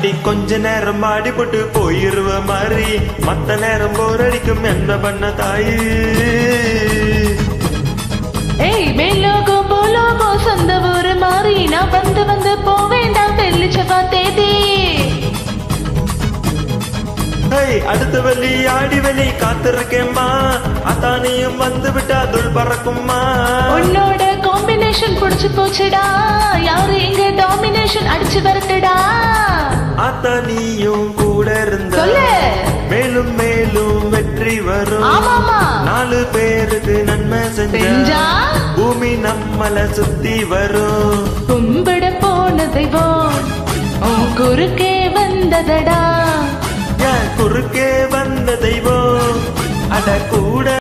நீ கொஞ்ச நேரம் ஆடி போட்டு போயிருவ மாதிரி மத்த நேரம் போர் அடிக்கும் என்ன பண்ண தாயி ஏய் மேலோகம் பூலோகம் சொந்த ஊரு மாறி நான் வந்து வந்து போவேண்டாம் வெள்ளி செவ்வாய் தேதி ஹேய், அடுத்த வெள்ளி ஆடி வெளி காத்திருக்கேம்மா அத்தானியும் வந்து விட்டா துள் பறக்கும்மா உன்னோட காம்பினேஷன் புடிச்சு போச்சுடா யாரு இங்க டாமினேஷன் அடிச்சு வரட்டுடா அத்தானியும் கூட இருந்த சொல்லு மேலும் மேலும் வெற்றி வரும் ஆமாமா நாலு பேருக்கு நன்மை செஞ்சா செஞ்சா பூமி நம்மள சுத்தி வரும் கும்பிட போன தெய்வம் உன் குறுக்கே வந்ததடா என் குறுக்கே வந்த தெய்வம் அட கூட